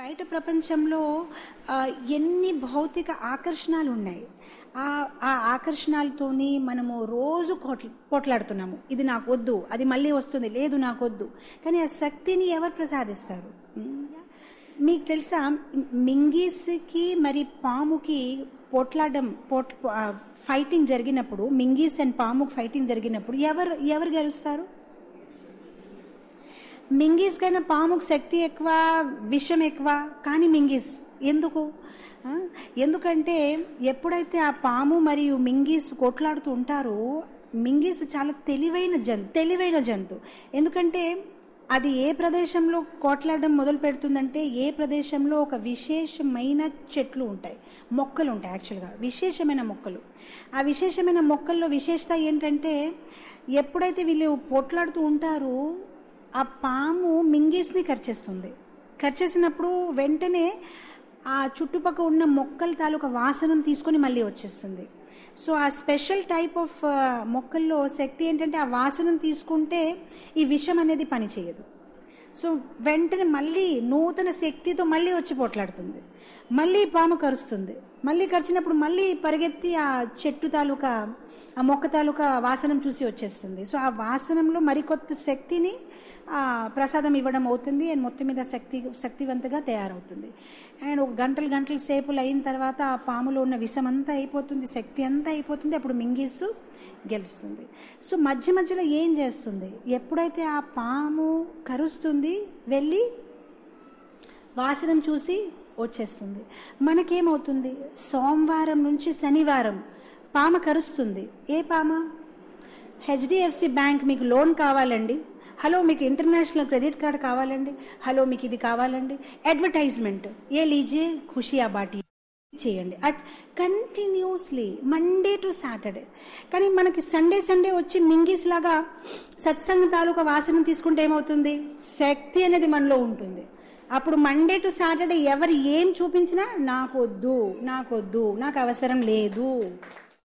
బయట ప్రపంచంలో ఆ, ఎన్ని భౌతిక ఆకర్షణలు ఉన్నాయి ఆ ఆ ఆకర్షణలతోని మనము రోజు కొట్ల పోట్లాడుతున్నాము ఇది నాకు వద్దు అది మళ్ళీ వస్తుంది లేదు నాకు వద్దు కానీ ఆ శక్తిని ఎవరు ప్రసాదిస్తారు ఉమ్, మీకు తెలుసా మింగీస్కి మరి పాముకి పోట్లాడడం పోట్ ఆ, ఫైటింగ్ జరిగినప్పుడు మింగీస్ అండ్ పాముకి ఫైటింగ్ జరిగినప్పుడు ఎవరు ఎవరు గెలుస్తారు మింగీస్ కన్నా పాముకు శక్తి ఎక్కువ విషం ఎక్కువ కానీ మింగీస్ ఎందుకు ఆ, ఎందుకంటే ఎప్పుడైతే ఆ పాము మరియు మింగీస్ కొట్లాడుతూ ఉంటారో మింగీస్ చాలా తెలివైన జంతు తెలివైన జంతు ఎందుకంటే అది ఏ ప్రదేశంలో కొట్లాడడం మొదలు పెడుతుందంటే ఏ ప్రదేశంలో ఒక విశేషమైన చెట్లు ఉంటాయి మొక్కలు ఉంటాయి యాక్చువల్గా విశేషమైన మొక్కలు ఆ విశేషమైన మొక్కల్లో విశేషత ఏంటంటే ఎప్పుడైతే వీళ్ళు పోట్లాడుతూ ఉంటారో ఆ పాము మింగీస్ని కరిచేస్తుంది కరిచేసినప్పుడు వెంటనే ఆ చుట్టుపక్కల ఉన్న మొక్కల తాలూకా వాసనను తీసుకొని మళ్ళీ వచ్చేస్తుంది సో ఆ స్పెషల్ టైప్ ఆఫ్ మొక్కల్లో శక్తి ఏంటంటే ఆ వాసనను తీసుకుంటే ఈ విషం అనేది పనిచేయదు సో వెంటనే మళ్ళీ నూతన శక్తితో మళ్ళీ వచ్చి పోట్లాడుతుంది మళ్ళీ పాము కరుస్తుంది మళ్ళీ కరిచినప్పుడు మళ్ళీ పరిగెత్తి ఆ చెట్టు తాలూకా ఆ మొక్క తాలూకా వాసనం చూసి వచ్చేస్తుంది సో ఆ వాసనంలో మరికొత్త శక్తిని ఆ, ప్రసాదం ఇవ్వడం అవుతుంది అండ్ మొత్తం మీద శక్తి శక్తివంతంగా తయారవుతుంది అండ్ ఒక గంటలు గంటల సేపులు అయిన తర్వాత ఆ పాములో ఉన్న విషం అంతా అయిపోతుంది శక్తి అంతా అయిపోతుంది అప్పుడు మింగేసు గెలుస్తుంది సో మధ్య మధ్యలో ఏం చేస్తుంది ఎప్పుడైతే ఆ పాము కరుస్తుంది వెళ్ళి వాసనం చూసి వచ్చేస్తుంది మనకేమవుతుంది సోమవారం నుంచి శనివారం పామ కరుస్తుంది ఏ పామ హెచ్డిఎఫ్సి బ్యాంక్ మీకు లోన్ కావాలండి హలో మీకు ఇంటర్నేషనల్ క్రెడిట్ కార్డ్ కావాలండి హలో మీకు ఇది కావాలండి అడ్వర్టైజ్మెంట్ ఏ లీజియే ఖుషియా బాటి చేయండి కంటిన్యూస్లీ మండే టు సాటర్డే కానీ మనకి సండే సండే వచ్చి మింగిస్ లాగా సత్సంగ తాలూకా వాసన తీసుకుంటే ఏమవుతుంది శక్తి అనేది మనలో ఉంటుంది అప్పుడు మండే టు సాటర్డే ఎవరు ఏం చూపించినా నాకొద్దు నాకొద్దు నాకు అవసరం లేదు